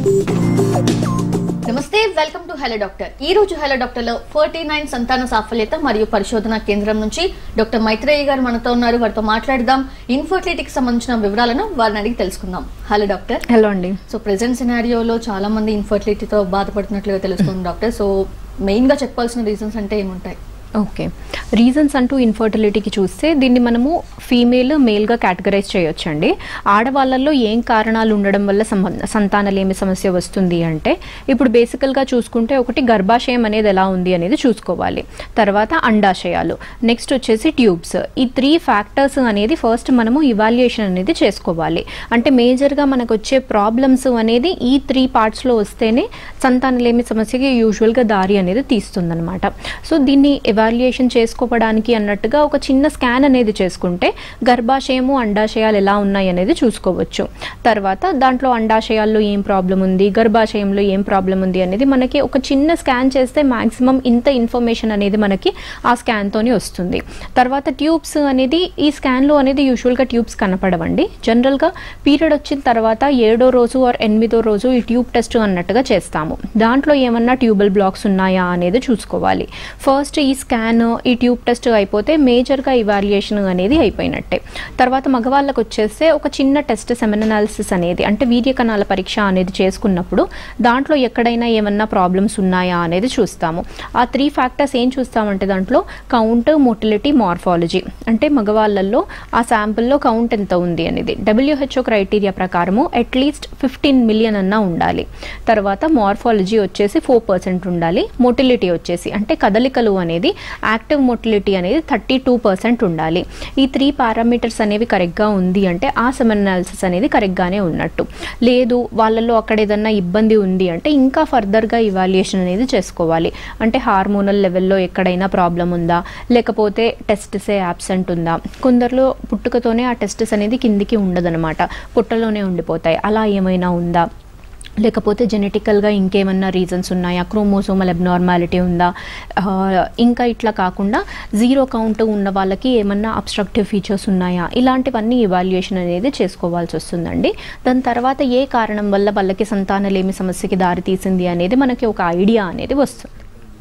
నమస్తే welcome to hello doctor ఈ రోజు హలో డాక్టర్ లో ఫోర్టీ నైన్ సంతాన సాఫల్యత మరియు పరిశోధన కేంద్రం నుంచి డాక్టర్ మైత్రేయ గారు మనతో ఉన్నారు వారితో మాట్లాడదాం ఇన్ఫర్టిలిటీకి సంబంధించిన వివరాలను వారిని అడిగి తెలుసుకుందాం హలో డాక్టర్ హలో అండి సో ప్రెసెంట్ సినారియోలో చాలా మంది ఇన్ఫర్టిలిటీతో బాధపడుతున్నట్లుగా తెలుస్తుంది డాక్టర్ సో మెయిన్ గా చెప్పాల్సిన రీజన్స్ అంటే ఏముంటాయి ఓకే రీజన్స్ అంటూ ఇన్ఫర్టిలిటీకి చూస్తే దీన్ని మనము ఫీమేల్ మేల్గా కేటగరైజ్ చేయొచ్చండి ఆడవాళ్ళల్లో ఏం కారణాలు ఉండడం వల్ల సంబ- సంతానలేమి సమస్య వస్తుంది అంటే ఇప్పుడు బేసికల్గా చూసుకుంటే ఒకటి గర్భాశయం అనేది ఎలా ఉంది అనేది చూసుకోవాలి తర్వాత అండాశయాలు నెక్స్ట్ వచ్చేసి ట్యూబ్స్ ఈ త్రీ ఫ్యాక్టర్స్ అనేది ఫస్ట్ మనము ఇవాల్యుయేషన్ అనేది చేసుకోవాలి అంటే మేజర్గా మనకు వచ్చే ప్రాబ్లమ్స్ అనేది ఈ త్రీ పార్ట్స్లో వస్తేనే సంతానలేమి సమస్యకి యూజువల్గా దారి అనేది తీస్తుందన్నమాట సో దీన్ని ఎవాల్యుయేషన్ చేసుకోవడానికి అన్నట్టుగా ఒక చిన్న స్కాన్ అనేది చేసుకుంటే గర్భాశయము అండాశయాలు ఎలా ఉన్నాయి అనేది చూసుకోవచ్చు తర్వాత దాంట్లో అండాశయాల్లో ఏం ప్రాబ్లం ఉంది గర్భాశయంలో ఏం ప్రాబ్లం ఉంది అనేది మనకి ఒక చిన్న స్కాన్ చేస్తే మాక్సిమం ఇంత ఇన్ఫర్మేషన్ అనేది మనకి ఆ స్కాన్తోనే వస్తుంది తర్వాత ట్యూబ్స్ అనేది ఈ స్కాన్లో అనేది యూజువల్గా ట్యూబ్స్ కనపడవండి జనరల్గా పీరియడ్ వచ్చిన తర్వాత ఏడో రోజు ఆర్ ఎనిమిదో రోజు ఈ ట్యూబ్ టెస్ట్ అన్నట్టుగా చేస్తాము దాంట్లో ఏమన్నా ట్యూబల్ బ్లాక్స్ ఉన్నాయా అనేది చూసుకోవాలి ఫస్ట్ ఈ స్కాన్ ఈ ట్యూబ్ టెస్ట్ అయిపోతే మేజర్గా ఇవాల్యుయేషన్ అనేది అయిపోయినట్టే తర్వాత మగవాళ్ళకు వచ్చేస్తే ఒక చిన్న టెస్ట్ సెమెన్ అనాలిసిస్ అనేది అంటే వీర్య కణాల పరీక్ష అనేది చేసుకున్నప్పుడు దాంట్లో ఎక్కడైనా ఏమన్నా ప్రాబ్లమ్స్ ఉన్నాయా అనేది చూస్తాము ఆ త్రీ ఫ్యాక్టర్స్ ఏం చూస్తామంటే దాంట్లో కౌంట్ మోటిలిటీ మార్ఫాలజీ అంటే మగవాళ్ళల్లో ఆ శాంపుల్లో కౌంట్ ఎంత ఉంది అనేది డబ్ల్యూహెచ్ఓ క్రైటీరియా ప్రకారము అట్లీస్ట్ ఫిఫ్టీన్ మిలియన్ అన్నా ఉండాలి తర్వాత మార్ఫాలజీ వచ్చేసి ఫోర్ పర్సెంట్ ఉండాలి మోటిలిటీ వచ్చేసి అంటే కదలికలు అనేది యాక్టివ్ మోటిలిటీ అనేది థర్టీ టూ పర్సెంట్ ఉండాలి ఈ త్రీ పారామీటర్స్ అనేవి కరెక్ట్గా ఉంది అంటే ఆ సెమన్ అనాలిసిస్ అనేది కరెక్ట్గానే ఉన్నట్టు లేదు వాళ్ళల్లో అక్కడ ఏదన్నా ఇబ్బంది ఉంది అంటే ఇంకా ఫర్దర్గా ఇవాల్యుయేషన్ అనేది చేసుకోవాలి అంటే హార్మోనల్ లెవెల్లో ఎక్కడైనా ప్రాబ్లం ఉందా లేకపోతే టెస్ట్సే యాబ్సెంట్ ఉందా కొందరిలో పుట్టుకతోనే ఆ టెస్ట్స్ అనేది కిందికి ఉండదన్నమాట పుట్టలోనే ఉండిపోతాయి అలా ఏమైనా ఉందా లేకపోతే జెనెటికల్గా ఇంకేమన్నా రీజన్స్ ఉన్నాయా క్రోమోసోమల్ అబ్నార్మాలిటీ ఉందా ఆ, ఇంకా ఇట్లా కాకుండా జీరో కౌంట్ ఉన్న వాళ్ళకి ఏమన్నా అబ్స్ట్రక్టివ్ ఫీచర్స్ ఉన్నాయా ఇలాంటివన్నీ ఇవాల్యుయేషన్ అనేది చేసుకోవాల్సి వస్తుందండి దాని తర్వాత ఏ కారణం వల్ల వాళ్ళకి సంతానలేమి సమస్యకి దారి తీసింది అనేది మనకి ఒక ఐడియా అనేది వస్తుంది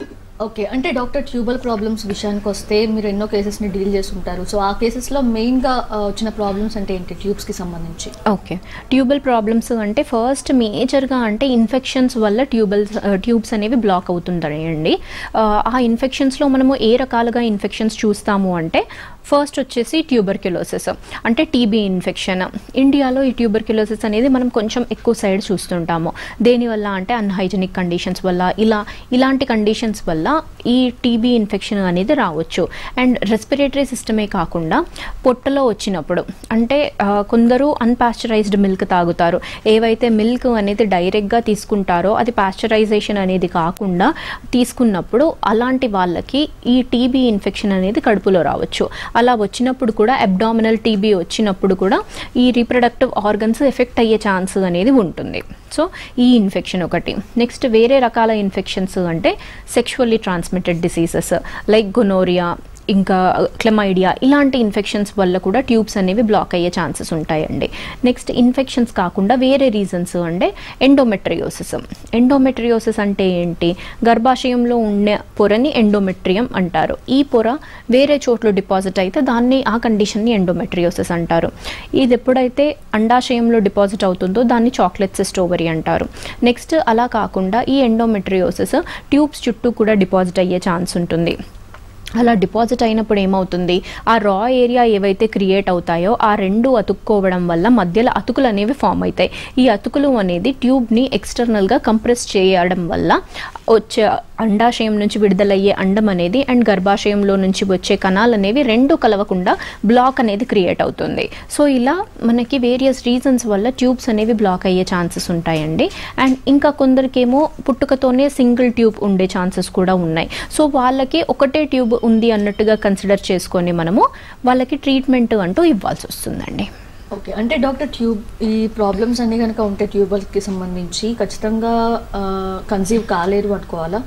ఓకే అంటే డాక్టర్ ట్యూబల్ ప్రాబ్లమ్స్ విషయానికి వస్తే మీరు ఎన్నో కేసెస్ ని డీల్ చేస్తుంటారు సో ఆ కేసెస్ లో మెయిన్ గా ఆ, వచ్చిన ప్రాబ్లమ్స్ అంటే ఏంటి ట్యూబ్స్ కి సంబంధించి ఓకే ట్యూబల్ ప్రాబ్లమ్స్ అంటే ఫస్ట్ మేజర్గా అంటే ఇన్ఫెక్షన్స్ వల్ల ట్యూబల్స్ ట్యూబ్స్ అనేవి బ్లాక్ అవుతుంటాయండి ఆ, ఆ ఇన్ఫెక్షన్స్లో మనము ఏ రకాలుగా ఇన్ఫెక్షన్స్ చూస్తాము అంటే ఫస్ట్ వచ్చేసి ట్యూబర్క్యులోసిస్ అంటే టీబీ ఇన్ఫెక్షన్ ఇండియాలో ఈ ట్యూబర్క్యులోసిస్ అనేది మనం కొంచెం ఎక్కువ సైడ్ చూస్తుంటాము దేనివల్ల అంటే అన్హైజెనిక్ కండిషన్స్ వల్ల ఇలా ఇలాంటి కండిషన్స్ వల్ల ఈ టీబీ ఇన్ఫెక్షన్ అనేది రావచ్చు అండ్ రెస్పిరేటరీ సిస్టమే కాకుండా పొట్టలో వచ్చినప్పుడు అంటే ఆ, కొందరు అన్పాస్చరైజ్డ్ మిల్క్ తాగుతారు ఏవైతే మిల్క్ అనేది డైరెక్ట్గా తీసుకుంటారో అది పాస్చరైజేషన్ అనేది కాకుండా తీసుకున్నప్పుడు అలాంటి వాళ్ళకి ఈ టీబీ ఇన్ఫెక్షన్ అనేది కడుపులో రావచ్చు అలా వచ్చినప్పుడు కూడా అబ్డామినల్ టీబీ వచ్చినప్పుడు కూడా ఈ రీప్రొడక్టివ్ ఆర్గన్స్ ఎఫెక్ట్ అయ్యే ఛాన్స్ అనేది ఉంటుంది సో ఈ ఇన్ఫెక్షన్ ఒకటి నెక్స్ట్ వేరే రకాల ఇన్ఫెక్షన్స్ అంటే sexually transmitted diseases like gonorrhoea ఇంకా క్లమైడియా ఇలాంటి ఇన్ఫెక్షన్స్ వల్ల కూడా ట్యూబ్స్ అనేవి బ్లాక్ అయ్యే ఛాన్సెస్ ఉంటాయండి నెక్స్ట్ ఇన్ఫెక్షన్స్ కాకుండా వేరే రీజన్స్ అంటే ఎండోమెట్రియోసిస్ ఎండోమెట్రియోసిస్ అంటే ఏంటి గర్భాశయంలో ఉండే పొరని ఎండోమెట్రియం అంటారు ఈ పొర వేరే చోట్ల డిపాజిట్ అయితే దాన్ని ఆ కండిషన్ని ఎండోమెట్రియోసిస్ అంటారు ఇది ఎప్పుడైతే అండాశయంలో డిపాజిట్ అవుతుందో దాన్ని చాక్లెట్ సిస్ట్ ఓవరీ అంటారు నెక్స్ట్ అలా కాకుండా ఈ ఎండోమెట్రియోసిస్ ట్యూబ్స్ చుట్టూ కూడా డిపాజిట్ అయ్యే ఛాన్స్ ఉంటుంది అలా డిపాజిట్ అయినప్పుడు ఏమవుతుంది ఆ రా ఏరియా ఏవైతే క్రియేట్ అవుతాయో ఆ రెండు అతుక్కోవడం వల్ల మధ్యలో అతుకులు అనేవి ఫామ్ అవుతాయి ఈ అతుకులు అనేది ట్యూబ్ని ఎక్స్టర్నల్గా కంప్రెస్ చేయడం వల్ల వచ్చే అండాశయం నుంచి విడుదలయ్యే అండం అనేది అండ్ గర్భాశయంలో నుంచి వచ్చే కణాలు అనేవి రెండు కలవకుండా బ్లాక్ అనేది క్రియేట్ అవుతుంది సో ఇలా మనకి వేరియస్ రీజన్స్ వల్ల ట్యూబ్స్ అనేవి బ్లాక్ అయ్యే ఛాన్సెస్ ఉంటాయండి అండ్ ఇంకా కొందరికేమో పుట్టుకతోనే సింగిల్ ట్యూబ్ ఉండే ఛాన్సెస్ కూడా ఉన్నాయి సో వాళ్ళకి ఒకటే ట్యూబ్ ఉంది అన్నట్టుగా కన్సిడర్ చేసుకొని మనము వాళ్ళకి ట్రీట్మెంట్ అంటూ ఇవ్వాల్సి వస్తుందండి ఓకే అంటే డాక్టర్ ట్యూబ్ ఈ ప్రాబ్లమ్స్ అన్ని కనుక ఉంటే ట్యూబల్ కి సంబంధించి ఖచ్చితంగా కన్సీవ్ కాలేరు అనుకోవాలా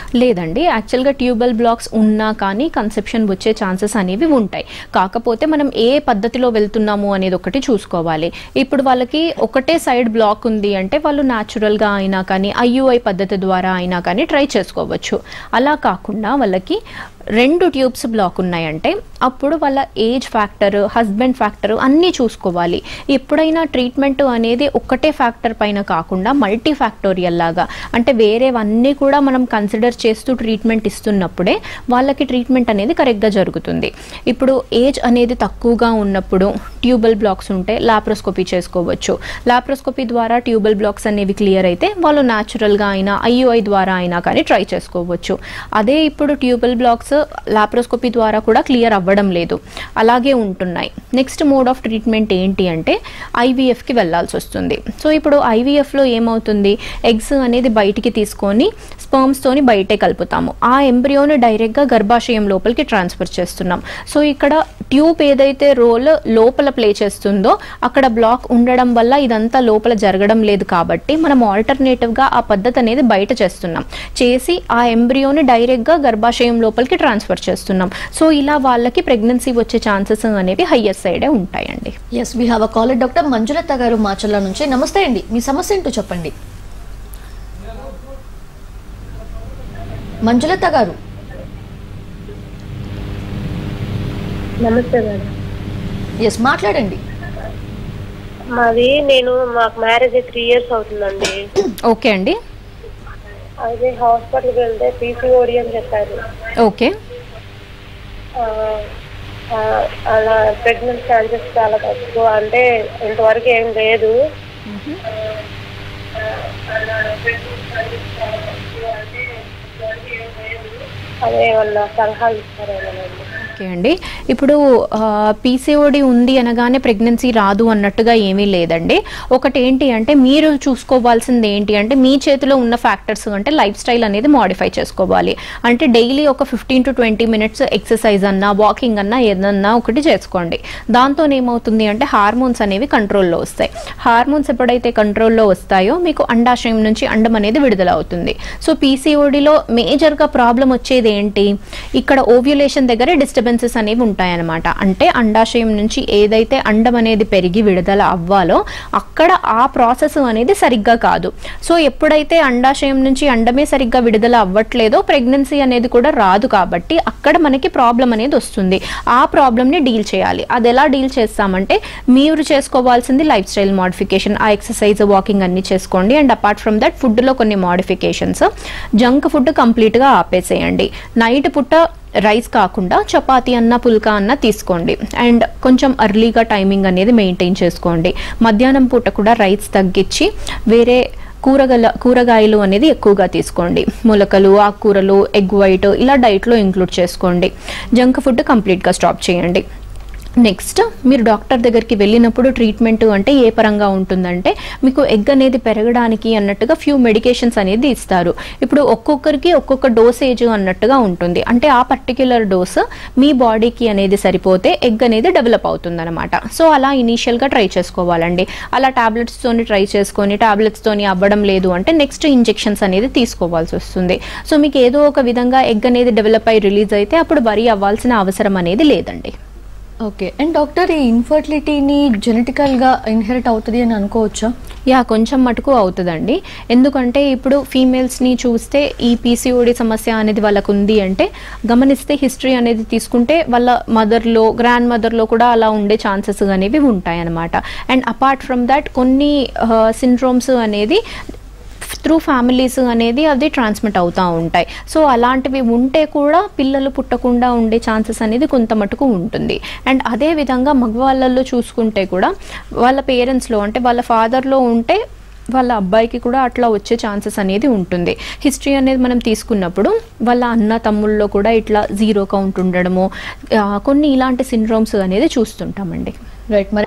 లేదండి యాక్చువల్గా ట్యూబల్ బ్లాక్స్ ఉన్నా కానీ కన్సెప్షన్ వచ్చే ఛాన్సెస్ అనేవి ఉంటాయి కాకపోతే మనం ఏ పద్ధతిలో వెళ్తున్నాము అనేది ఒకటి చూసుకోవాలి ఇప్పుడు వాళ్ళకి ఒకటే సైడ్ బ్లాక్ ఉంది అంటే వాళ్ళు న్యాచురల్గా అయినా కానీ ఐయుఐ పద్ధతి ద్వారా అయినా కానీ ట్రై చేసుకోవచ్చు అలా కాకుండా వాళ్ళకి రెండు ట్యూబ్స్ బ్లాక్ ఉన్నాయంటే అప్పుడు వాళ్ళ ఏజ్ ఫ్యాక్టర్ హస్బెండ్ ఫ్యాక్టర్ అన్నీ చూసుకోవాలి ఎప్పుడైనా ట్రీట్మెంట్ అనేది ఒక్కటే ఫ్యాక్టర్ పైన కాకుండా మల్టీ ఫ్యాక్టోరియల్ లాగా అంటే వేరేవన్నీ కూడా మనం కన్సిడర్ చేస్తూ ట్రీట్మెంట్ ఇస్తున్నప్పుడే వాళ్ళకి ట్రీట్మెంట్ అనేది కరెక్ట్గా జరుగుతుంది ఇప్పుడు ఏజ్ అనేది తక్కువగా ఉన్నప్పుడు ట్యూబల్ బ్లాక్స్ ఉంటే లాప్రోస్కోపీ చేసుకోవచ్చు లాప్రోస్కోపీ ద్వారా ట్యూబల్ బ్లాక్స్ అనేవి క్లియర్ అయితే వాళ్ళు న్యాచురల్గా అయినా ఐయుఐ ద్వారా అయినా కానీ ట్రై చేసుకోవచ్చు అదే ఇప్పుడు ట్యూబల్ బ్లాక్స్ లాప్రోస్కోపీ ద్వారా కూడా క్లియర్ అవ్వడం లేదు అలాగే ఉంటున్నాయి నెక్స్ట్ మోడ్ ఆఫ్ ట్రీట్మెంట్ ఏంటి అంటే ఐవీఎఫ్కి వెళ్ళాల్సి వస్తుంది సో ఇప్పుడు ఐవీఎఫ్లో ఏమవుతుంది ఎగ్స్ అనేది బయటికి తీసుకొని స్పర్మ్స్తోని బయటే కలుపుతాము ఆ ఎంబ్రియోని డైరెక్ట్గా గర్భాశయం లోపలికి ట్రాన్స్ఫర్ చేస్తున్నాం సో ఇక్కడ ట్యూబ్ ఏదైతే రోల్ లోపల ప్లే చేస్తుందో అక్కడ బ్లాక్ ఉండడం వల్ల ఇదంతా లోపల జరగడం లేదు కాబట్టి మనం ఆల్టర్నేటివ్గా ఆ పద్ధతి అనేది బయట చేస్తున్నాం చేసి ఆ ఎంబ్రియోని డైరెక్ట్గా గర్భాశయం లోపలికి ట్రాన్స్ఫర్ చేస్తున్నాం సో ఇలా వాళ్ళకి ప్రెగ్నెన్సీ వచ్చే ఛాన్సెస్ అనేవి హయ్యర్ సైడే ఉంటాయండి yes we have a caller doctor Manjulatha garu Machalla నుంచి నమస్తే అండి మీ సమస్య ఏంటో చెప్పండి మంజులత గారు నమస్తే మేడం ఎస్ మాట్లాడండి మాది నేను మాకు మ్యారేజ్ త్రీ ఇయర్స్ అవుతుందండి ఓకే అండి అదే హాస్పిటల్కి వెళ్తే పీసీఓడి అని చెప్పారు ఓకే ఆ, ఆ, అలా ప్రెగ్నెంట్ ఛాన్సెస్ చాలా తక్కువ అంటే ఇంతవరకు ఏం లేదు అదే ఏమన్నా సలహాలు ఇస్తారేమోనండి ఓకే అండి ఇప్పుడు పీసీఓడి ఉంది అనగానే ప్రెగ్నెన్సీ రాదు అన్నట్టుగా ఏమీ లేదండి ఒకటి ఏంటి అంటే మీరు చూసుకోవాల్సింది ఏంటి అంటే మీ చేతిలో ఉన్న ఫ్యాక్టర్స్ అంటే లైఫ్ స్టైల్ అనేది మాడిఫై చేసుకోవాలి అంటే డైలీ ఒక fifteen to twenty minutes exercise అన్నా వాకింగ్ అన్నా ఏదన్నా ఒకటి చేసుకోండి దాంతో ఏమవుతుంది అంటే హార్మోన్స్ అనేవి కంట్రోల్లో వస్తాయి హార్మోన్స్ ఎప్పుడైతే కంట్రోల్లో వస్తాయో మీకు అండాశయం నుంచి అండం అనేది విడుదల అవుతుంది సో పీసీఓడిలో మేజర్గా ప్రాబ్లం వచ్చేది ఏంటి ఇక్కడ ఓవ్యులేషన్ దగ్గర డిస్టర్బెన్సెస్ అనేవి ఉంటాయన్నమాట అంటే అండాశయం నుంచి ఏదైతే అండం అనేది పెరిగి విడుదల అవ్వాలో అక్కడ ఆ ప్రాసెస్ అనేది సరిగ్గా కాదు సో ఎప్పుడైతే అండాశయం నుంచి అండమే సరిగ్గా విడుదల అవ్వట్లేదో ప్రెగ్నెన్సీ అనేది కూడా రాదు కాబట్టి అక్కడ మనకి ప్రాబ్లం అనేది వస్తుంది ఆ ప్రాబ్లమ్ని డీల్ చేయాలి అది ఎలా డీల్ చేస్తామంటే మీరు చేసుకోవాల్సింది లైఫ్ స్టైల్ మోడిఫికేషన్ ఆ ఎక్సర్సైజ్ వాకింగ్ అన్ని చేసుకోండి అండ్ అపార్ట్ ఫ్రమ్ దట్ ఫుడ్లో కొన్ని మోడిఫికేషన్స్ జంక్ ఫుడ్ కంప్లీట్గా ఆపేసేయండి నైట్ పుట్ట రైస్ కాకుండా చపాతీ అన్న పుల్కా అన్న తీసుకోండి అండ్ కొంచెం అర్లీగా టైమింగ్ అనేది మెయింటైన్ చేసుకోండి మధ్యాహ్నం పూట కూడా రైస్ తగ్గించి వేరే కూరగాయల కూరగాయలు అనేది ఎక్కువగా తీసుకోండి మొలకలు ఆకుకూరలు ఎగ్ వైట్ ఇలా డైట్లో ఇంక్లూడ్ చేసుకోండి జంక్ ఫుడ్ కంప్లీట్గా స్టాప్ చేయండి నెక్స్ట్ మీరు డాక్టర్ దగ్గరికి వెళ్ళినప్పుడు ట్రీట్మెంట్ అంటే ఏ పరంగా ఉంటుందంటే మీకు ఎగ్ అనేది పెరగడానికి అన్నట్టుగా ఫ్యూ మెడికేషన్స్ అనేది ఇస్తారు ఇప్పుడు ఒక్కొక్కరికి ఒక్కొక్క డోసేజ్ అన్నట్టుగా ఉంటుంది అంటే ఆ పర్టిక్యులర్ డోస్ మీ బాడీకి అనేది సరిపోతే ఎగ్ అనేది డెవలప్ అవుతుంది అనమాట సో అలా ఇనీషియల్గా ట్రై చేసుకోవాలండి అలా టాబ్లెట్స్తోని ట్రై చేసుకొని టాబ్లెట్స్తోని అవ్వడం లేదు అంటే నెక్స్ట్ ఇంజెక్షన్స్ అనేది తీసుకోవాల్సి వస్తుంది సో మీకు ఏదో ఒక విధంగా ఎగ్ అనేది డెవలప్ అయి రిలీజ్ అయితే అప్పుడు వరి అవ్వాల్సిన అవసరం అనేది లేదండి ఓకే అండ్ డాక్టర్ ఈ ఇన్ఫర్టిలిటీని జెనెటికల్గా ఇన్హెరిట్ అవుతుంది అని అనుకోవచ్చా యా కొంచెం మటుకు అవుతుందండి ఎందుకంటే ఇప్పుడు ఫీమేల్స్ని చూస్తే ఈ పీసీఓడి సమస్య అనేది వాళ్ళకు ఉంది అంటే గమనిస్తే హిస్టరీ అనేది తీసుకుంటే వాళ్ళ మదర్లో గ్రాండ్ మదర్లో కూడా అలా ఉండే ఛాన్సెస్ అనేవి ఉంటాయి అన్నమాట అండ్ అపార్ట్ ఫ్రమ్ దాట్ కొన్ని సిండ్రోమ్స్ అనేది త్రూ ఫ్యామిలీస్ అనేది అది ట్రాన్స్మిట్ అవుతూ ఉంటాయి సో అలాంటివి ఉంటే కూడా పిల్లలు పుట్టకుండా ఉండే ఛాన్సెస్ అనేది కొంత మటుకు ఉంటుంది అండ్ అదే విధంగా మగవాళ్ళల్లో చూసుకుంటే కూడా వాళ్ళ పేరెంట్స్లో అంటే వాళ్ళ ఫాదర్లో ఉంటే వాళ్ళ అబ్బాయికి కూడా అట్లా వచ్చే ఛాన్సెస్ అనేది ఉంటుంది హిస్టరీ అనేది మనం తీసుకున్నప్పుడు వాళ్ళ అన్న తమ్ముళ్ళలో కూడా ఇట్లా జీరో కౌంట్ ఉండడము ఆ, కొన్ని ఇలాంటి సిండ్రోమ్స్ అనేది చూస్తుంటామండి రైట్ మరి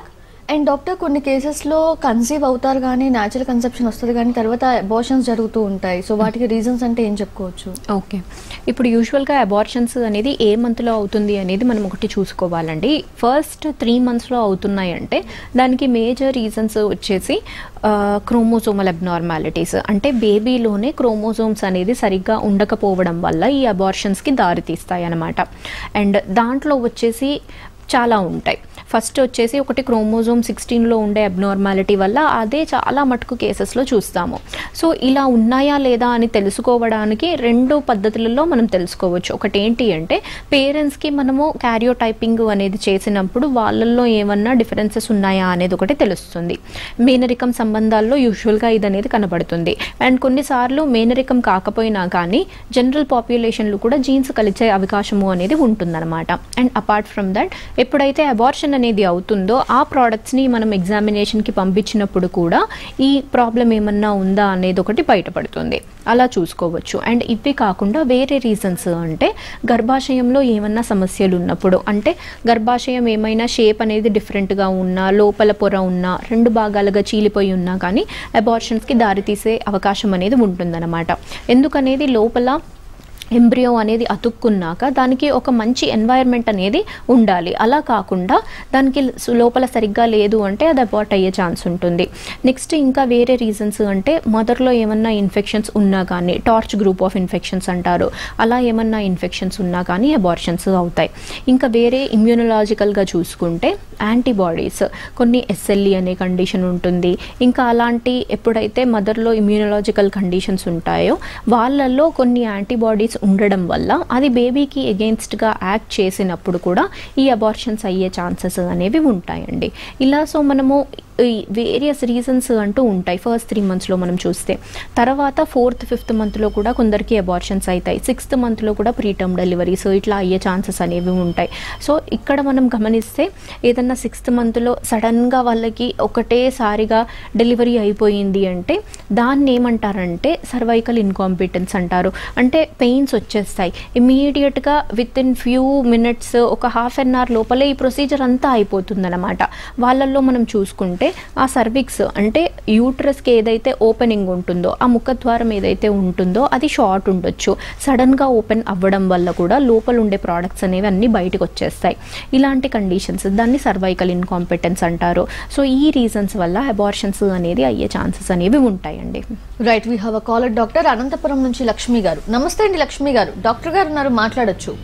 అండ్ డాక్టర్ కొన్ని కేసెస్లో కన్సీవ్ అవుతారు కానీ న్యాచురల్ కన్సెప్షన్ వస్తుంది కానీ తర్వాత అబార్షన్స్ జరుగుతూ ఉంటాయి సో వాటికి రీజన్స్ అంటే ఏం చెప్పుకోవచ్చు ఓకే ఇప్పుడు యూజువల్గా అబార్షన్స్ అనేది ఏ మంత్లో అవుతుంది అనేది మనం ఒకటి చూసుకోవాలండి ఫస్ట్ త్రీ మంత్స్లో అవుతున్నాయంటే దానికి మేజర్ రీజన్స్ వచ్చేసి క్రోమోజోమల్ అబ్నార్మాలిటీస్ అంటే బేబీలోనే క్రోమోజోమ్స్ అనేది సరిగ్గా ఉండకపోవడం వల్ల ఈ అబార్షన్స్కి దారితీస్తాయి అన్నమాట అండ్ దాంట్లో వచ్చేసి చాలా ఉంటాయి ఫస్ట్ వచ్చేసి ఒకటి క్రోమోజోమ్ సిక్స్టీన్లో ఉండే అబ్నార్మాలిటీ వల్ల అదే చాలా మటుకు కేసెస్లో చూస్తాము సో ఇలా ఉన్నాయా లేదా అని తెలుసుకోవడానికి రెండు పద్ధతులలో మనం తెలుసుకోవచ్చు ఒకటి ఏంటి అంటే పేరెంట్స్కి మనము క్యారియోటైపింగ్ అనేది చేసినప్పుడు వాళ్ళల్లో ఏమన్నా డిఫరెన్సెస్ ఉన్నాయా అనేది ఒకటి తెలుస్తుంది మేనరికం సంబంధాల్లో యూజువల్గా ఇది అనేది కనబడుతుంది అండ్ కొన్నిసార్లు మేనరికం కాకపోయినా కానీ జనరల్ పాపులేషన్లో కూడా జీన్స్ కలిసే అవకాశము అనేది ఉంటుందన్నమాట అండ్ అపార్ట్ ఫ్రమ్ దట్ ఎప్పుడైతే అబార్షన్ అనేది అవుతుందో ఆ ప్రోడక్ట్స్ని మనం ఎగ్జామినేషన్కి పంపించినప్పుడు కూడా ఈ ప్రాబ్లం ఏమన్నా ఉందా అనేది ఒకటి బయటపడుతుంది అలా చూసుకోవచ్చు అండ్ ఇవి కాకుండా వేరే రీజన్స్ అంటే గర్భాశయంలో ఏమన్నా సమస్యలు ఉన్నప్పుడు అంటే గర్భాశయం ఏమైనా షేప్ అనేది డిఫరెంట్గా ఉన్నా లోపల పొర ఉన్నా రెండు భాగాలుగా చీలిపోయి ఉన్నా కానీ అబార్షన్స్కి దారితీసే అవకాశం అనేది ఉంటుందన్నమాట ఎందుకనేది లోపల ఎంబ్రియో అనేది అతుక్కున్నాక దానికి ఒక మంచి ఎన్వైర్న్మెంట్ అనేది ఉండాలి అలా కాకుండా దానికి సు- లోపల సరిగ్గా లేదు అంటే అది అబార్ట్ అయ్యే ఛాన్స్ ఉంటుంది నెక్స్ట్ ఇంకా వేరే రీజన్స్ అంటే మదర్లో ఏమన్నా ఇన్ఫెక్షన్స్ ఉన్నా కానీ టార్చ్ గ్రూప్ ఆఫ్ ఇన్ఫెక్షన్స్ అంటారు అలా ఏమన్నా ఇన్ఫెక్షన్స్ ఉన్నా కానీ అబార్షన్స్ అవుతాయి ఇంకా వేరే ఇమ్యూనలాజికల్గా చూసుకుంటే యాంటీబాడీస్ కొన్ని ఎస్ఎల్ఈ అనే కండిషన్ ఉంటుంది ఇంకా అలాంటి ఎప్పుడైతే మదర్లో ఇమ్యూనలాజికల్ కండిషన్స్ ఉంటాయో వాళ్ళల్లో కొన్ని యాంటీబాడీస్ ఉండడం వల్ల అది బేబీకి ఎగెన్స్ట్గా యాక్ట్ చేసినప్పుడు కూడా ఈ అబార్షన్స్ అయ్యే ఛాన్సెస్ అనేవి ఉంటాయండి ఇలా సో మనము ఈ వేరియస్ రీజన్స్ అంటూ ఉంటాయి ఫస్ట్ త్రీ మంత్స్లో మనం చూస్తే తర్వాత ఫోర్త్ ఫిఫ్త్ మంత్లో కూడా కొందరికి అబార్షన్స్ అవుతాయి సిక్స్త్ మంత్లో కూడా ప్రీటర్మ్ డెలివరీస్ ఇట్లా అయ్యే ఛాన్సెస్ అనేవి ఉంటాయి సో ఇక్కడ మనం గమనిస్తే ఏదన్నా సిక్స్త్ మంత్లో సడన్గా వాళ్ళకి ఒకటేసారిగా డెలివరీ అయిపోయింది అంటే దాన్ని ఏమంటారంటే సర్వైకల్ ఇన్కాంపిటెన్స్ అంటారు అంటే పెయిన్స్ వచ్చేస్తాయి ఇమీడియట్గా విత్ ఇన్ ఫ్యూ మినిట్స్ ఒక హాఫ్ అన్ అవర్ లోపలే ఈ ప్రొసీజర్ అంతా అయిపోతుందన్నమాట వాళ్ళల్లో మనం చూసుకుంటే ఆ సర్విక్స్ అంటే యూట్రస్కి ఏదైతే ఓపెనింగ్ ఉంటుందో ఆ ముఖద్వారం ఏదైతే ఉంటుందో అది షార్ట్ ఉండొచ్చు సడన్గా ఓపెన్ అవ్వడం వల్ల కూడా లోపల ఉండే ప్రోడక్ట్స్ అనేవి అన్నీ బయటకు వచ్చేస్తాయి ఇలాంటి కండిషన్స్ దాన్ని సర్వైకల్ ఇన్కాంపిటెన్స్ అంటారు సో ఈ రీజన్స్ వల్ల అబార్షన్స్ అనేది అయ్యే ఛాన్సెస్ అనేవి ఉంటాయండి right we have a caller doctor Anantapuram నుంచి లక్ష్మి గారు నమస్తే అండి లక్ష్మి గారు డాక్టర్ గారు ఉన్నారు మాట్లాడొచ్చు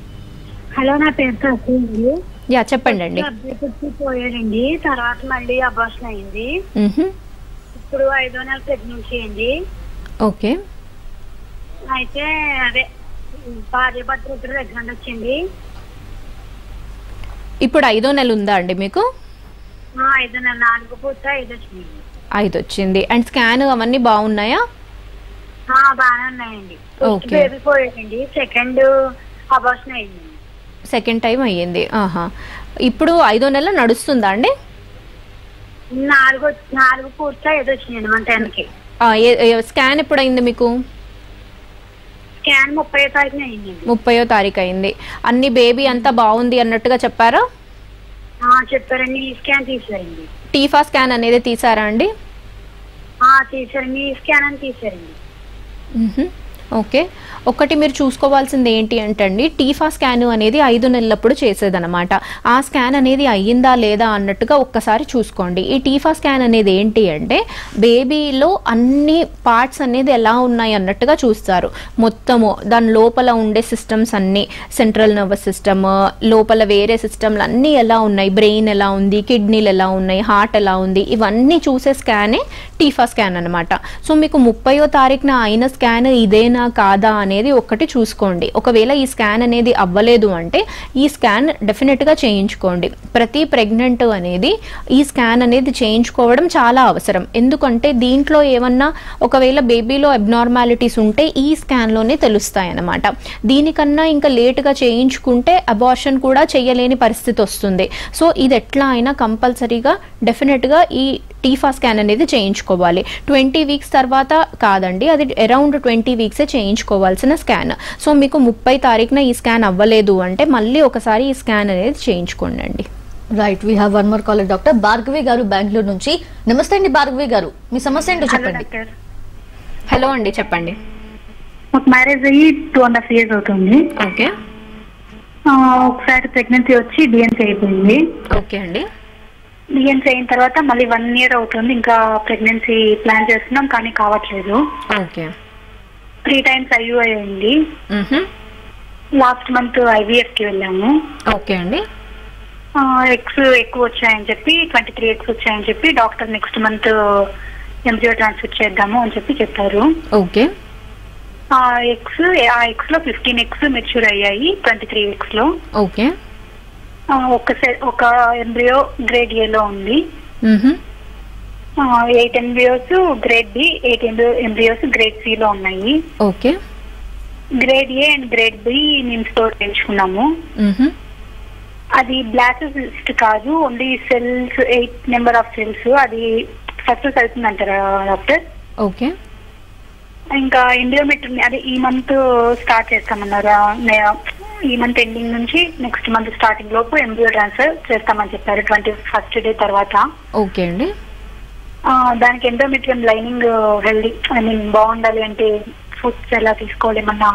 హలో నా పేరు కాశీ అండి యా చెప్పండి అండి అబ్బాయి పుట్టి పోయాడండి తర్వాత మళ్ళీ అబార్షన్ అయింది మ్హూ. ఇప్పుడు ఐదో నెల ప్రెగ్నెన్సీ అండి ఓకే అయితే అదే భార్య భర్త ఇద్దరు ప్రెగ్నెంట్ వచ్చింది ఇప్పుడు ఐదో నెల ఉందా అండి మీకు ఆ, ఐదో నెల నాలుగు పూర్తి ఐదు వచ్చింది ఐదు వచ్చింది అండ్ స్కాన్ అవన్నీ బాగున్నాయా ఆ, బాగానే ఉన్నాయండి Okay. బేబీ పోయాడండి సెకండ్ అబార్షన్ అయింది సెకండ్ టైం అయ్యింది ఆహా ఇప్పుడు ఐదో నెల నడుస్తుందా అండి నాలుగు వచ్చి- నాలుగు పూర్తి ఐదు వచ్చినాయండి మన టెన్కి ఆ, ఏ- ఏ- స్కాన్ ఎప్పుడు అయింది మీకు స్కాన్ ముప్పై తారీఖున అయిందండి ముప్పయో తారీఖు అయింది అన్ని బేబీ అంతా బాగుంది అన్నట్టుగా చెప్పారా ఆ, చెప్పారండి ఈ స్కాన్ తీసారండి టీఫా స్కాన్ అనేది తీసారా అండి ఆ, తీసారండి ఈ స్కాన్ అని తీసారండి మ్హూ. ఓకే ఒకటి మీరు చూసుకోవాల్సింది ఏంటి అంటండి టీఫా స్కాన్ అనేది ఐదు నెలలప్పుడు చేసేదన్నమాట ఆ స్కాన్ అనేది అయ్యిందా లేదా అన్నట్టుగా ఒక్కసారి చూసుకోండి ఈ టీఫా స్కాన్ అనేది ఏంటి అంటే బేబీలో అన్ని పార్ట్స్ అనేది ఎలా ఉన్నాయి అన్నట్టుగా చూస్తారు మొత్తము దాని లోపల ఉండే సిస్టమ్స్ అన్ని సెంట్రల్ నర్వస్ సిస్టమ్ లోపల వేరే సిస్టమ్లు అన్నీ ఎలా ఉన్నాయి బ్రెయిన్ ఎలా ఉంది కిడ్నీలు ఎలా ఉన్నాయి హార్ట్ ఎలా ఉంది ఇవన్నీ చూసే స్కానే టీఫా స్కాన్ అనమాట సో మీకు ముప్పయో తారీఖున అయిన స్కాన్ ఇదేనా కాదా అనేది ఒక్కటి చూసుకోండి ఒకవేళ ఈ స్కాన్ అనేది అవ్వలేదు అంటే ఈ స్కాన్ డెఫినెట్గా చేయించుకోండి ప్రతి ప్రెగ్నెంట్ అనేది ఈ స్కాన్ అనేది చేయించుకోవడం చాలా అవసరం ఎందుకంటే దీంట్లో ఏమన్నా ఒకవేళ బేబీలో అబ్నార్మాలిటీస్ ఉంటే ఈ స్కాన్లోనే తెలుస్తాయి అన్నమాట దీనికన్నా ఇంకా లేటుగా చేయించుకుంటే అబార్షన్ కూడా చేయలేని పరిస్థితి వస్తుంది సో ఇది ఎట్లా అయినా కంపల్సరీగా డెఫినెట్గా ఈ టీఫా స్కాన్ అనేది చేయించుకోవాలి ట్వంటీ వీక్స్ తర్వాత కాదండి అది అరౌండ్ ట్వంటీ వీక్సే చేయించుకోవాల్సిన స్కాన్ సో మీకు ముప్పై తారీఖున ఈ స్కాన్ అవ్వలేదు అంటే మళ్ళీ ఒకసారి ఈ స్కాన్ అనేది చేయించుకోండి right we have one more caller doctor Bhargavi గారు బెంగళూరు నుంచి నమస్తే అండి భార్గవి గారు మీ సమస్య ఏంటో హలో చెప్పండి డాక్టర్ హలో అండి చెప్పండి మాకు మ్యారేజ్ అయ్యి టూ అండ్ హాఫ్ ఇయర్స్ అవుతుంది ఓకే ఆ, ఒకసారి ప్రెగ్నెన్సీ వచ్చి డిఎన్సీ అయిపోయింది ఓకే అండి డిఎన్సీ అయిన తర్వాత మళ్ళీ వన్ ఇయర్ అవుతుంది ఇంకా ప్రెగ్నెన్సీ ప్లాన్ చేస్తున్నాం కానీ కావట్లేదు ఓకే త్రీ టైమ్స్ ఐయుఐ అయింది లాస్ట్ మంత్ ఐవీఎఫ్ కి వెళ్ళాము ఓకే అండి ఎగ్స్ ఎక్కువ వచ్చాయని చెప్పి ట్వంటీ త్రీ ఎగ్స్ వచ్చాయని చెప్పి డాక్టర్ నెక్స్ట్ మంత్ ఎంజిఓ ట్రాన్స్ఫర్ చేద్దాము అని చెప్పి చెప్పారు ఓకే ఆ ఎగ్స్ ఆ ఎగ్స్ లో ఫిఫ్టీన్ ఎగ్స్ మెచ్యూర్ అయ్యాయి ట్వంటీ త్రీ ఎగ్స్ లో ఓకే ఆ, ఒక సె- ఒక ఎంబ్రియో గ్రేడ్ ఏ లో ఉంది eight embryos grade B eight embryos grade C లో ఉన్నాయి okay grade A and grade B మేము స్టోర్ చేయించుకున్నాము అది బ్లాసిస్ట్ కాదు only cells eight number of cells అది సక్సెస్ అవుతుందంటారా డాక్టర్ ఓకే ఇంకా ఎండియోమెట్రీ అదే ఈ మంత్ స్టార్ట్ చేస్తామన్నారు నే- ఈ మంత్ ఎండింగ్ నుంచి నెక్స్ట్ మంత్ స్టార్టింగ్ లోపు ఎంబ్రియో ట్రాన్స్ఫర్ చేస్తామని చెప్పారు ట్వంటీ ఫస్ట్ డే తర్వాత ఓకే అండి ఆ, దానికి endometrium lining healthy I mean బాగుండాలి అంటే ఫుడ్స్ ఎలా తీసుకోవాలి ఏమన్నా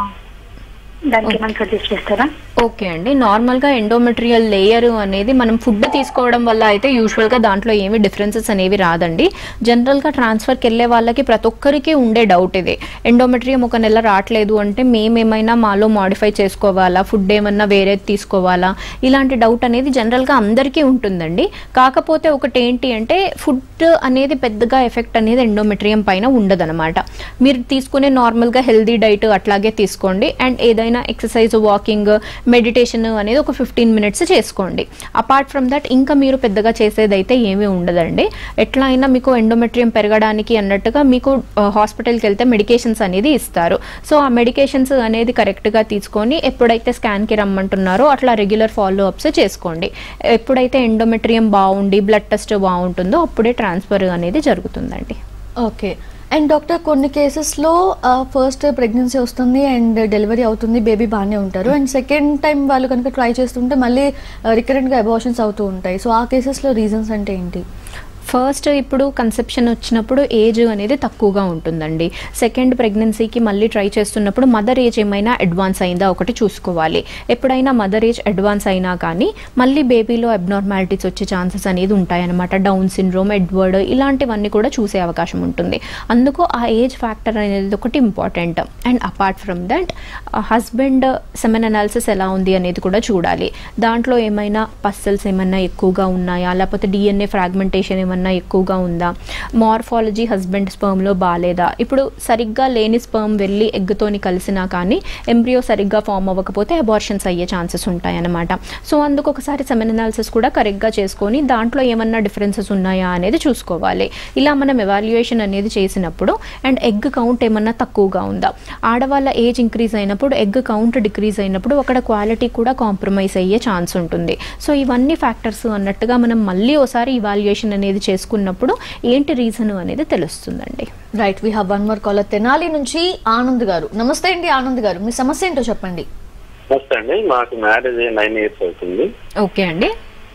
దానికి ఏమన్నా సజెస్ట్ చేస్తారా ఓకే అండి నార్మల్గా ఎండోమెట్రియల్ లేయర్ అనేది మనం ఫుడ్ తీసుకోవడం వల్ల అయితే యూజువల్గా దాంట్లో ఏమి డిఫరెన్సెస్ అనేవి రాదండి జనరల్గా ట్రాన్స్ఫర్కి వెళ్ళే వాళ్ళకి ప్రతి ఒక్కరికి ఉండే డౌట్ ఇది ఎండోమెట్రియం ఒక నెల రావట్లేదు అంటే మేమేమైనా మాలో మాడిఫై చేసుకోవాలా ఫుడ్ ఏమన్నా వేరేది తీసుకోవాలా ఇలాంటి డౌట్ అనేది జనరల్గా అందరికీ ఉంటుందండి కాకపోతే ఒకటి ఏంటి అంటే ఫుడ్ అనేది పెద్దగా ఎఫెక్ట్ అనేది ఎండోమెట్రియం పైన ఉండదన్నమాట మీరు తీసుకునే నార్మల్గా హెల్దీ డైట్ అట్లాగే తీసుకోండి అండ్ ఏదైనా ఎక్సర్సైజ్ వాకింగ్ మెడిటేషన్ అనేది ఒక ఫిఫ్టీన్ మినిట్స్ చేసుకోండి అపార్ట్ ఫ్రమ్ దట్ ఇంకా మీరు పెద్దగా చేసేదైతే ఏమీ ఉండదండి ఎట్లా అయినా మీకు ఎండోమెట్రియం పెరగడానికి అన్నట్టుగా మీకు హాస్పిటల్కి వెళ్తే మెడికేషన్స్ అనేది ఇస్తారు సో ఆ మెడికేషన్స్ అనేది కరెక్ట్గా తీసుకొని ఎప్పుడైతే స్కాన్కి రమ్మంటున్నారో అట్లా రెగ్యులర్ ఫాలో అప్స్ చేసుకోండి ఎప్పుడైతే ఎండోమెట్రియం బాగుండి బ్లడ్ టెస్ట్ బాగుంటుందో అప్పుడే ట్రాన్స్ఫర్ అనేది జరుగుతుందండి ఓకే అండ్ డాక్టర్ కొన్ని కేసెస్లో ఫస్ట్ ప్రెగ్నెన్సీ వస్తుంది అండ్ డెలివరీ అవుతుంది బేబీ బాగానే ఉంటారు అండ్ సెకండ్ టైం వాళ్ళు కనుక ట్రై చేస్తుంటే మళ్ళీ రికరెంట్గా అబార్షన్స్ అవుతూ ఉంటాయి సో ఆ కేసెస్లో రీజన్స్ అంటే ఏంటి ఫస్ట్ ఇప్పుడు కన్సెప్షన్ వచ్చినప్పుడు ఏజ్ అనేది తక్కువగా ఉంటుందండి సెకండ్ ప్రెగ్నెన్సీకి మళ్ళీ ట్రై చేస్తున్నప్పుడు మదర్ ఏజ్ ఏమైనా అడ్వాన్స్ అయిందా ఒకటి చూసుకోవాలి ఎప్పుడైనా మదర్ ఏజ్ అడ్వాన్స్ అయినా కానీ మళ్ళీ బేబీలో అబ్నార్మాలిటీస్ వచ్చే ఛాన్సెస్ అనేది ఉంటాయన్నమాట డౌన్ సిండ్రోమ్ ఎడ్వర్డ్ ఇలాంటివన్నీ కూడా చూసే అవకాశం ఉంటుంది అందుకు ఆ ఏజ్ ఫ్యాక్టర్ అనేది ఒకటి important and apart from that husband semen analysis ఎలా ఉంది అనేది కూడా చూడాలి దాంట్లో ఏమైనా పస్సల్స్ ఏమైనా ఎక్కువగా ఉన్నాయా లేకపోతే డిఎన్ఏ ఫ్రాగ్మెంటేషన్ ఏమన్నా ఎక్కువగా ఉందా మార్ఫాలజీ హస్బెండ్ స్పర్మ్లో బాగాలేదా ఇప్పుడు సరిగ్గా లేని స్పర్మ్ వెళ్ళి ఎగ్గుతోని కలిసినా కానీ ఎంబ్రియో సరిగ్గా ఫామ్ అవ్వకపోతే అబార్షన్స్ అయ్యే ఛాన్సెస్ ఉంటాయన్నమాట సో అందుకు ఒకసారి సెమెన్ అనాలిసిస్ కూడా కరెక్ట్గా చేసుకొని దాంట్లో ఏమన్నా డిఫరెన్సెస్ ఉన్నాయా అనేది చూసుకోవాలి ఇలా మనం ఎవాల్యుయేషన్ అనేది చేసినప్పుడు అండ్ ఎగ్ కౌంట్ ఏమన్నా తక్కువగా ఉందా ఆడవాళ్ళ ఏజ్ ఇంక్రీజ్ అయినప్పుడు ఎగ్ కౌంట్ డిక్రీజ్ అయినప్పుడు అక్కడ క్వాలిటీ కూడా కాంప్రమైజ్ అయ్యే ఛాన్స్ ఉంటుంది సో ఇవన్నీ ఫ్యాక్టర్స్ అన్నట్టుగా మనం మళ్ళీ ఒకసారి ఇవాల్యుయేషన్ అనేది చేసుకున్నప్పుడు ఏంటి రీజన్ అనేది తెలుస్తుందండి right we have one more caller Tenali నుంచి ఆనంద్ గారు నమస్తే అండి ఆనంద్ గారు మీ సమస్య ఏంటో చెప్పండి నమస్తే అండి మాకు మ్యారేజ్ అయ్యి నైన్ ఇయర్స్ అవుతుంది ఓకే అండి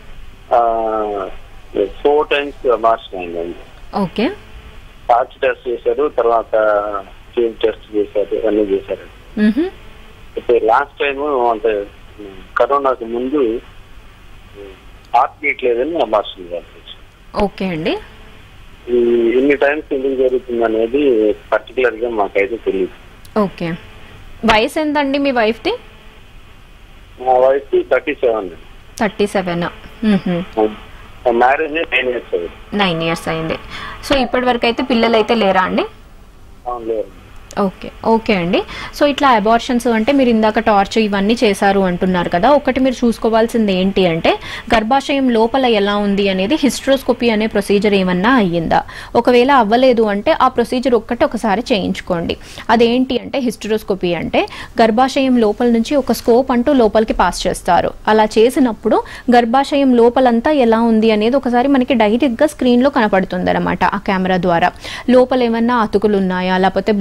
ఫోర్ టైమ్స్ అబార్షన్ అయిందండి ఓకే హార్ట్ టెస్ట్ చేశారు తర్వాత ఫీల్ టెస్ట్ చేశారు అన్ని చేశారు మ్హూ. అయితే లాస్ట్ టైం అంటే కరోనాకి ముందు హార్ట్ బీట్ లేదని అబార్షన్ చేయాల్సి వచ్చింది. ఓకే అండి ఈ ఎన్ని టైమ్స్ ఎందుకు జరుగుతుంది అనేది పర్టికులర్ గా మాకైతే తెలియదు ఓకే వయసు ఎంతండి మీ వైఫ్ది మా వయసు thirty seven thirty seven marriage nine years అయ్యింది నైన్ ఇయర్స్ అయింది సో ఇప్పటి వరకు అయితే పిల్లలు అయితే లేరా అండి అవును లేదు ఓకే ఓకే అండి సో ఇట్లా అబార్షన్స్ అంటే మీరు ఇందాక టార్చ్ ఇవన్నీ చేశారు అంటున్నారు కదా ఒకటి మీరు చూసుకోవాల్సింది ఏంటి అంటే గర్భాశయం లోపల ఎలా ఉంది అనేది హిస్ట్రోస్కోపీ అనే ప్రొసీజర్ ఏమన్నా అయ్యిందా ఒకవేళ అవ్వలేదు అంటే ఆ ప్రొసీజర్ ఒక్కటి ఒకసారి చేయించుకోండి అదేంటి అంటే హిస్ట్రోస్కోపీ అంటే గర్భాశయం లోపల నుంచి ఒక స్కోప్ అంటూ లోపలికి పాస్ చేస్తారు అలా చేసినప్పుడు గర్భాశయం లోపలంతా ఎలా ఉంది అనేది ఒకసారి మనకి డైరెక్ట్గా స్క్రీన్లో కనపడుతుంది అనమాట ఆ కెమెరా ద్వారా లోపల ఏమన్నా అతుకులు ఉన్నాయా లేకపోతే బ్లడ్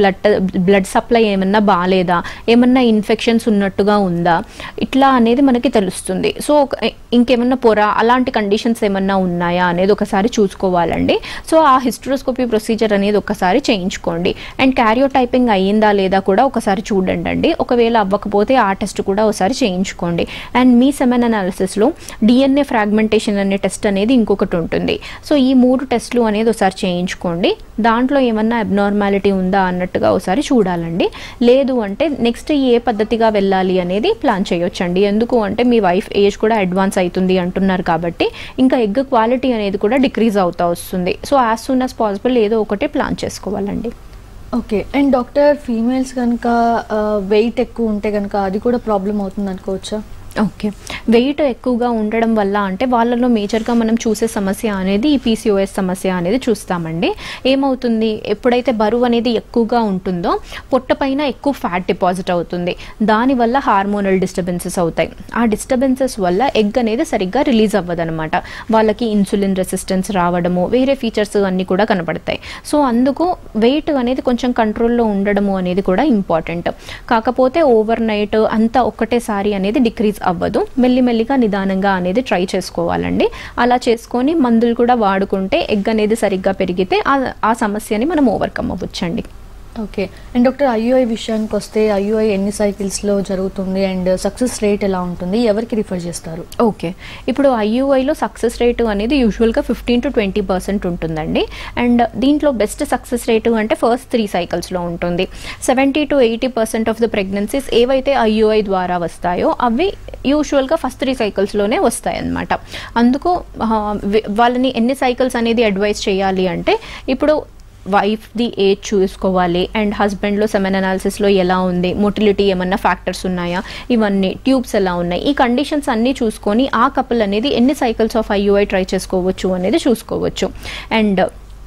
బ్లడ్ సప్లై ఏమన్నా బాగాలేదా ఏమన్నా ఇన్ఫెక్షన్స్ ఉన్నట్టుగా ఉందా ఇట్లా అనేది మనకి తెలుస్తుంది సో ఒక- ఇంకేమన్నా పొర అలాంటి కండిషన్స్ ఏమన్నా ఉన్నాయా అనేది ఒకసారి చూసుకోవాలండి సో ఆ హిస్ట్రోస్కోపీ ప్రొసీజర్ అనేది ఒకసారి చేయించుకోండి అండ్ క్యారియోటైపింగ్ అయ్యిందా లేదా కూడా ఒకసారి చూడండి అండి ఒకవేళ అవ్వకపోతే ఆ టెస్ట్ కూడా ఒకసారి చేయించుకోండి అండ్ మీ సెమెన్ అనాలిసిస్లో డిఎన్ఏ ఫ్రాగ్మెంటేషన్ అనే టెస్ట్ అనేది ఇంకొకటి ఉంటుంది సో ఈ మూడు టెస్ట్లు అనేది ఒకసారి చేయించుకోండి దాంట్లో ఏమన్నా అబ్నార్మాలిటీ ఉందా అన్నట్టుగా ఒకసారి చూడాలండి లేదు అంటే నెక్స్ట్ ఏ పద్ధతిగా వెళ్ళాలి అనేది ప్లాన్ చేయొచ్చండి ఎందుకు అంటే మీ వైఫ్ ఏజ్ కూడా అడ్వాన్స్ అవుతుంది అంటున్నారు కాబట్టి ఇంకా ఎగ్ క్వాలిటీ అనేది కూడా డిక్రీజ్ అవుతా వస్తుంది so as soon as possible ఏదో ఒకటి ప్లాన్ చేసుకోవాలండి ఓకే అండ్ డాక్టర్ ఫీమేల్స్ కనుక వెయిట్ ఎక్కువ ఉంటే కనుక అది కూడా ప్రాబ్లం అవుతుంది అనుకోవచ్చా ఓకే వెయిట్ ఎక్కువగా ఉండడం వల్ల అంటే వాళ్ళలో మేజర్గా మనం చూసే సమస్య అనేది ఈ పీసీఓఎస్ సమస్య అనేది చూస్తామండి ఏమవుతుంది ఎప్పుడైతే బరువు అనేది ఎక్కువగా ఉంటుందో పొట్ట పైన ఎక్కువ ఫ్యాట్ డిపాజిట్ అవుతుంది దానివల్ల హార్మోనల్ డిస్టర్బెన్సెస్ అవుతాయి ఆ డిస్టర్బెన్సెస్ వల్ల ఎగ్ అనేది సరిగ్గా రిలీజ్ అవ్వదనమాట వాళ్ళకి ఇన్సులిన్ రెసిస్టెన్స్ రావడము వేరే ఫీచర్స్ అన్నీ కూడా కనపడతాయి సో అందుకు వెయిట్ అనేది కొంచెం కంట్రోల్లో ఉండడము అనేది కూడా ఇంపార్టెంట్ కాకపోతే ఓవర్ నైట్ అంతా ఒక్కటేసారి అనేది డిక్రీజ్ అవ్వదు మెల్లిమెల్లిగా నిదానంగా అనేది ట్రై చేసుకోవాలండి అలా చేసుకొని మందులు కూడా వాడుకుంటే ఎగ్ అనేది సరిగ్గా పెరిగితే ఆ- ఆ సమస్యని మనం ఓవర్కమ్ అవ్వచ్చండి ఓకే అండ్ డాక్టర్ ఐయుఐ విషయానికి వస్తే ఐయుఐ ఎన్ని సైకిల్స్లో జరుగుతుంది అండ్ సక్సెస్ రేట్ ఎలా ఉంటుంది ఎవరికి రిఫర్ చేస్తారు ఓకే ఇప్పుడు ఐయుఐలో సక్సెస్ రేటు అనేది యూజువల్గా ఫిఫ్టీన్ టు ట్వంటీ పర్సెంట్ ఉంటుందండి అండ్ దీంట్లో బెస్ట్ సక్సెస్ రేటు అంటే ఫస్ట్ త్రీ సైకిల్స్లో ఉంటుంది seventy to eighty percent of the pregnancies ఏవైతే ఐయుఐ ద్వారా వస్తాయో అవి యూజువల్గా ఫస్ట్ త్రీ సైకిల్స్లోనే వస్తాయి అన్నమాట అందుకు ఆ, వి- వాళ్ళని ఎన్ని సైకిల్స్ అనేది అడ్వైస్ చేయాలి అంటే ఇప్పుడు వైఫ్ది ఏజ్ చూసుకోవాలి అండ్ హస్బెండ్లో సెమెన్ అనాలిసిస్లో ఎలా ఉంది మొటిలిటీ ఏమన్నా ఫ్యాక్టర్స్ ఉన్నాయా ఇవన్నీ ట్యూబ్స్ ఎలా ఉన్నాయి ఈ కండిషన్స్ అన్నీ చూసుకొని ఆ కపుల్ అనేది ఎన్ని సైకిల్స్ ఆఫ్ ఐయుఐ ట్రై చేసుకోవచ్చు అనేది చూసుకోవచ్చు అండ్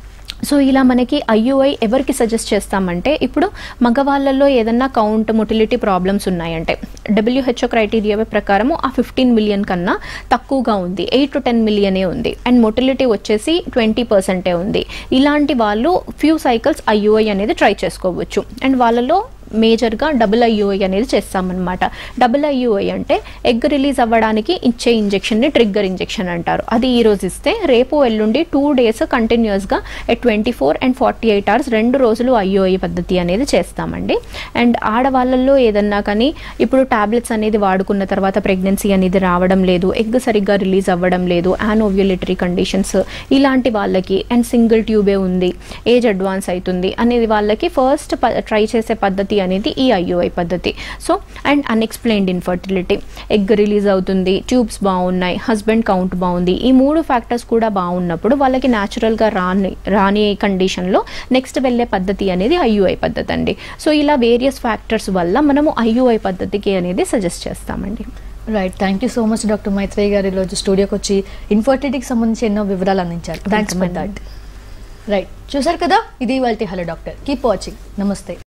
సో ఇలా మనకి ఐయుఐ ఎవరికి సజెస్ట్ చేస్తామంటే ఇప్పుడు మగవాళ్ళల్లో ఏదన్నా కౌంట్ మొటిలిటీ ప్రాబ్లమ్స్ ఉన్నాయంటే డబ్ల్యూహెచ్ఓ క్రైటీరియా ప్రకారము ఆ ఫిఫ్టీన్ మిలియన్ కన్నా తక్కువగా ఉంది ఎయిట్ టు టెన్ మిలియనే ఉంది అండ్ మొటిలిటీ వచ్చేసి ట్వంటీ పర్సెంటే ఉంది ఇలాంటి వాళ్ళు ఫ్యూ సైకిల్స్ ఐయుఐ అనేది ట్రై చేసుకోవచ్చు అండ్ వాళ్ళలో మేజర్గా డబుల్ ఐయుఐ అనేది చేస్తామన్నమాట డబుల్ ఐయుఐ అంటే ఎగ్ రిలీజ్ అవ్వడానికి ఇచ్చే ఇంజెక్షన్ని ట్రిగ్గర్ ఇంజెక్షన్ అంటారు అది ఈ రోజు ఇస్తే రేపు ఎల్లుండి టూ డేస్ కంటిన్యూస్గా at twenty four and forty eight hours రెండు రోజులు ఐయుఐ పద్ధతి అనేది చేస్తామండి అండ్ ఆడవాళ్ళల్లో ఏదన్నా కానీ ఇప్పుడు టాబ్లెట్స్ అనేది వాడుకున్న తర్వాత ప్రెగ్నెన్సీ అనేది రావడం లేదు ఎగ్ సరిగ్గా రిలీజ్ అవ్వడం లేదు యానోవ్యులేటరీ కండిషన్స్ ఇలాంటి వాళ్ళకి అండ్ సింగిల్ ట్యూబే ఉంది ఏజ్ అడ్వాన్స్ అవుతుంది అనేది వాళ్ళకి ఫస్ట్ ట్రై చేసే పద్ధతి అనేది ఈ ఐయుఐ పద్ధతి so and unexplained infertility egg release అవుతుంది ట్యూబ్స్ బాగున్నాయి హస్బెండ్ కౌంట్ బాగుంది ఈ మూడు ఫ్యాక్టర్స్ కూడా బాగున్నప్పుడు వాళ్ళకి న్యాచురల్గా రాని రాని కండిషన్లో నెక్స్ట్ వెళ్ళే పద్ధతి అనేది ఐయుఐ పద్ధతి అండి సో ఇలా వేరియస్ ఫ్యాక్టర్స్ వల్ల మనము ఐయుఐ పద్ధతికి అనేది సజెస్ట్ చేస్తామండి right thank you so much doctor Maitrey గారు ఈరోజు స్టూడియోకి వచ్చి ఇన్ఫర్టిలిటీకి సంబంధించి ఎన్నో వివరాలు అందించారు థ్యాంక్స్ ఫర్ దట్ రైట్ చూసారు కదా ఇది వాళ్ళ హలో డాక్టర్ కీప్ వాచింగ్ నమస్తే